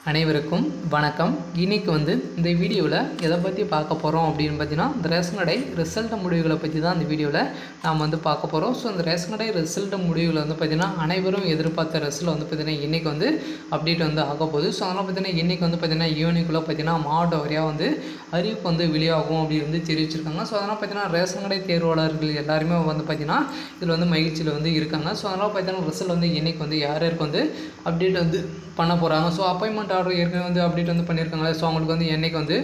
அனைவருக்கும் வணக்கம் இன்னைக்கு வந்து இந்த வீடியோவில் எதை பற்றி பார்க்க போகிறோம் அப்படின்னு பார்த்தீங்கன்னா இந்த ரேஷன் கடை ரிசல்ட் முடிவுகளை பற்றி தான் இந்த வீடியோவில் நாம் வந்து பார்க்க போகிறோம் ஸோ இந்த ரேஷன் கடை ரிசல்ட் முடிவுகள் வந்து பார்த்திங்கன்னா அனைவரும் எதிர்பார்த்த ரிசல்ட் வந்து பார்த்திங்கன்னா இன்றைக்கி வந்து அப்டேட் வந்து ஆக போகுது ஸோ அதனால் பார்த்திங்கன்னா இன்றைக்கி வந்து பார்த்திங்கன்னா ஈவினிங்குள்ளே பார்த்திங்கன்னா மாவட்ட வாரியாக வந்து அறிவிப்பு வந்து வெளியாகும் அப்படி வந்து தெரிவிச்சிருக்காங்க ஸோ அதனால் பார்த்திங்கன்னா ரேஷன் கடை தேர்வாளர்கள் எல்லாருமே வந்து பார்த்திங்கன்னா இதில் வந்து மகிழ்ச்சியில் வந்து இருக்காங்க ஸோ அதனால் பார்த்திங்கன்னா ரிசல்ட் வந்து இன்றைக்கி வந்து யார் யாருக்கு வந்து அப்டேட் வந்து பண்ண போகிறாங்க ஸோ அப்பாயின்மெண்ட் ஆர்டர் ஏற்கனவே வந்து அப்டேட் வந்து பண்ணியிருக்காங்களே ஸோ அவங்களுக்கு வந்து என்னைக்கு வந்து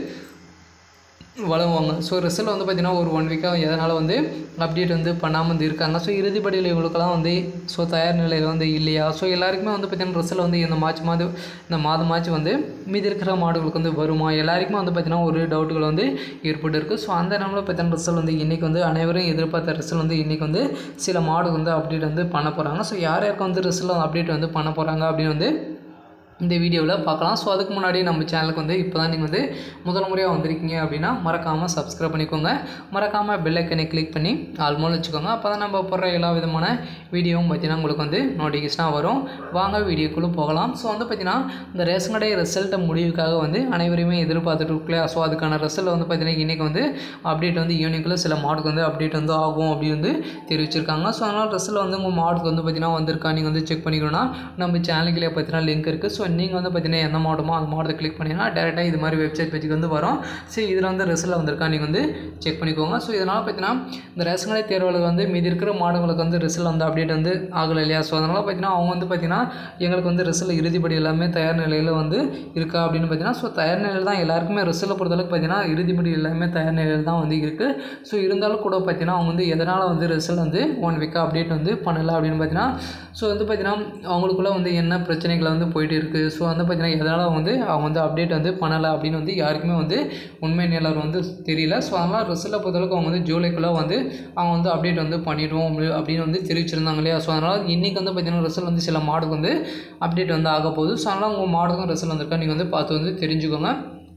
வழங்குவாங்க ஸோ ரிசல்ட் வந்து பார்த்திங்கன்னா ஒரு ஒன் வீக்காக எதனால் வந்து அப்டேட் வந்து பண்ணாமல் வந்து இருக்காங்க ஸோ இறுதிப்படியில் இவங்களுக்கெல்லாம் வந்து ஸோ தயார் நிலையில் வந்து இல்லையா ஸோ எல்லாருக்குமே வந்து பார்த்திங்கன்னா ரிசல்ட் வந்து இந்த மார்ச் மாதம் இந்த மாதம் மார்ச் வந்து மீதி இருக்கிற மாடுகளுக்கு வந்து வருமா எல்லாருக்குமே வந்து பார்த்திங்கன்னா ஒரு டவுட்டுகள் வந்து ஏற்பட்டு இருக்குது ஸோ அந்த நேரத்தில் பார்த்திங்கன்னா ரிசல்ட் வந்து இன்றைக்கி வந்து அனைவரும் எதிர்பார்த்த ரிசல்ட் வந்து இன்றைக்கி வந்து சில மாடு வந்து அப்டேட் வந்து பண்ண போகிறாங்க ஸோ யார் யாருக்கு வந்து ரிசல்ட் அப்டேட் வந்து பண்ண போகிறாங்க அப்படின்னு வந்து இந்த வீடியோவில் பார்க்கலாம் ஸோ அதுக்கு முன்னாடி நம்ம சேனலுக்கு வந்து இப்போ தான் நீங்கள் வந்து முதல் முறையாக வந்திருக்கீங்க அப்படின்னா மறக்காமல் சப்ஸ்கிரைப் பண்ணிக்கோங்க மறக்காமல் பெல் ஐக்கனை கிளிக் பண்ணி ஆல்மோல் வச்சுக்கோங்க அப்போ தான் நம்ம போடுற எல்லா விதமான வீடியோவும் பார்த்தீங்கன்னா உங்களுக்கு வந்து நோட்டிஃபிகேஷனாக வரும் வாங்க வீடியோக்குள்ளே போகலாம் ஸோ வந்து பார்த்திங்கன்னா இந்த ரேஷன் கடை ரிசல்ட்டை முடிவுக்காக வந்து அனைவருமே எதிர்பார்த்துட்டு இருக்கலையா ஸோ அதுக்கான ரிசல்ட் வந்து பார்த்திங்கன்னா இன்றைக்கி வந்து அப்டேட் வந்து ஈவினிங்கில் சில மாடுக்கு வந்து அப்டேட் வந்து ஆகும் அப்படின்னு வந்து தெரிவிச்சிருக்காங்க ஸோ அதனால் ரிசல்ட் வந்து உங்கள் மாடுக்கு வந்து பார்த்திங்கன்னா வந்திருக்கா நீங்கள் வந்து செக் பண்ணிக்கணும்னா நம்ம சேனலுக்குள்ளே பார்த்தீங்கன்னா லிங்க் இருக்குது ஸோ நீங்கள் வந்து பார்த்தீங்கன்னா எந்த மாவட்டமோ அந்த மாவட்டத்தை கிளிக் பண்ணிங்கன்னா டேரெக்டாக இது மாதிரி வெப்சைட் பேஜுக்கு வந்து வரும் ஸோ இதில் வந்து ரிசல்ட் வந்திருக்கா நீங்கள் வந்து செக் பண்ணிக்கோங்க ஸோ இதனால் பார்த்தீங்கன்னா இந்த ரேஷன் கடை தேர்வுகளுக்கு வந்து மீதி இருக்கிற மாடுகளுக்கு வந்து ரிசல்ட் வந்து அப்டேட் வந்து ஆகலை இல்லையா ஸோ அதனால் பார்த்தீங்கன்னா அவங்க வந்து பார்த்தீங்கன்னா எங்களுக்கு வந்து ரிசல்ட் இறுதிப்படி எல்லாமே தயார் நிலையில் வந்து இருக்கா அப்படின்னு பார்த்தீங்கன்னா ஸோ தயார் நிலையில் தான் எல்லாருக்குமே ரிசல்ட்டை பொறுத்தளவுக்கு பார்த்தீங்கன்னா இறுதிப்படி எல்லாமே தயார் நிலையில் தான் வந்து இருக்குது ஸோ இருந்தாலும் கூட பார்த்தீங்கன்னா அவங்க வந்து எதனால் வந்து ரிசல்ட் வந்து ஒன் வீக்காக அப்டேட் வந்து பண்ணலை அப்படின்னு பார்த்தீங்கன்னா ஸோ வந்து பார்த்தீங்கன்னா அவங்களுக்குள்ள வந்து என்ன பிரச்சனைகள் வந்து போயிட்டு இருக்குது ஸோ வந்து பார்த்தீங்கன்னா எதனால் வந்து அவங்க வந்து அப்டேட் வந்து பண்ணலை அப்படின்னு வந்து யாருக்குமே வந்து உண்மை நிலவர் வந்து தெரியல ஸோ அதனால் ரிசல்ட்டை பொறுத்தளவுக்கு அவங்க வந்து ஜூலைக்குள்ளே வந்து அவங்க வந்து அப்டேட் வந்து பண்ணிடுவோம் அப்படி- அப்படின்னு வந்து தெரிவிச்சிருந்தாங்க இல்லையா ஸோ அதனால் இன்றைக்கி வந்து பார்த்தீங்கன்னா ரிசல்ட் வந்து சில மாடுக்கு வந்து அப்டேட் வந்து ஆக போகுது ஸோ அதனால் உங்கள் மாடுக்கும் ரிசல்ட் வந்திருக்கா நீங்கள் வந்து பார்த்து வந்து தெரிஞ்சுக்கோங்க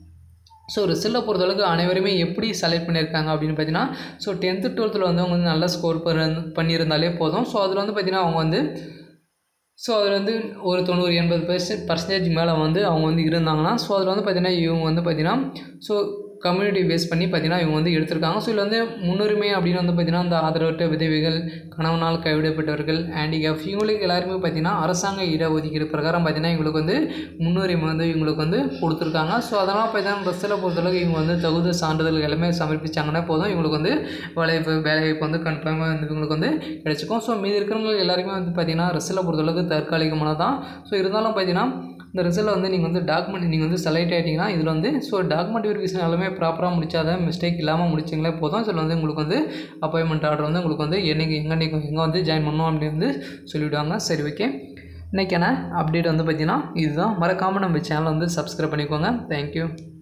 ஸோ ரிசல்ட்டை பொறுத்தளவுக்கு அனைவருமே எப்படி செலக்ட் பண்ணியிருக்காங்க அப்படின்னு பார்த்தீங்கன்னா ஸோ டென்த்து டுவெல்த்தில் வந்து அவங்க வந்து நல்ல ஸ்கோர் பண்ணியிருந்தாலே போதும் ஸோ அதில் வந்து பார்த்தீங்கன்னா அவங்க வந்து ஸோ அதில் வந்து ஒரு தொண்ணூறு எண்பது பெர்சன்ட் பர்சன்டேஜ் மேலே வந்து அவங்க வந்து இருந்தாங்கன்னா ஸோ அதில் வந்து பார்த்தீங்கன்னா இவங்க வந்து பார்த்தீங்கன்னா ஸோ கம்யூனிட்டி பேஸ் பண்ணி பார்த்தீங்கன்னா இவங்க வந்து எடுத்திருக்காங்க ஸோ இதில் வந்து முன்னுரிமை அப்படின்னு வந்து பார்த்தீங்கன்னா இந்த ஆதரவற்ற விதவைகள் கணவனால் கைவிடப்பட்டவர்கள் ஹேண்டிகேப் இவங்களுக்கு எல்லாருமே பார்த்தீங்கன்னா அரசாங்க இடஒதுக்கீடு பிரகாரம் பார்த்தீங்கன்னா இவங்களுக்கு வந்து முன்னுரிமை வந்து இவங்களுக்கு வந்து கொடுத்துருக்காங்க ஸோ அதனால் பார்த்தீங்கன்னா பஸ்ஸில் பொறுத்தளவுக்கு இவங்க வந்து தகுந்த சான்றிதழ்கள் எல்லாமே சமர்ப்பிச்சாங்கன்னா போதும் இவங்களுக்கு வந்து வேலைவாய்ப்பு வேலைவாய்ப்பு வந்து கன்ஃபார்மாக வந்து இவங்களுக்கு வந்து கிடைச்சிக்கும் ஸோ மீதி இருக்கிறவங்க எல்லாருமே வந்து பார்த்தீங்கன்னா ரிசல்ட்டை பொறுத்தளவுக்கு தற்காலிகமானது தான் ஸோ இருந்தாலும் பார்த்தீங்கன்னா இந்த ரிசல்ட் வந்து நீங்கள் வந்து டாக்குமெண்ட் நீங்கள் வந்து செலக்ட் ஆகிட்டிங்கன்னா இதில் வந்து ஸோ டாக்குமெண்ட் வெரிஃபிகேஷன் எல்லாமே ப்ராப்பராக முடிச்சாதான் மிஸ்டேக் இல்லாமல் முடிச்சிங்களே போதும் இதில் வந்து உங்களுக்கு வந்து அப்பாயின்மெண்ட் ஆர்டர் வந்து உங்களுக்கு வந்து என்னைக்கு எங்கே நீங்கள் எங்கே வந்து ஜாயின் பண்ணணும் அப்படின்னு வந்து சொல்லிவிடுவாங்க சரி ஓகே இன்றைக்கான அப்டேட் வந்து பார்த்தீங்கன்னா இதுதான் மறக்காமல் நம்ம சேனலை வந்து சப்ஸ்கிரைப் பண்ணிக்கோங்க தேங்க்யூ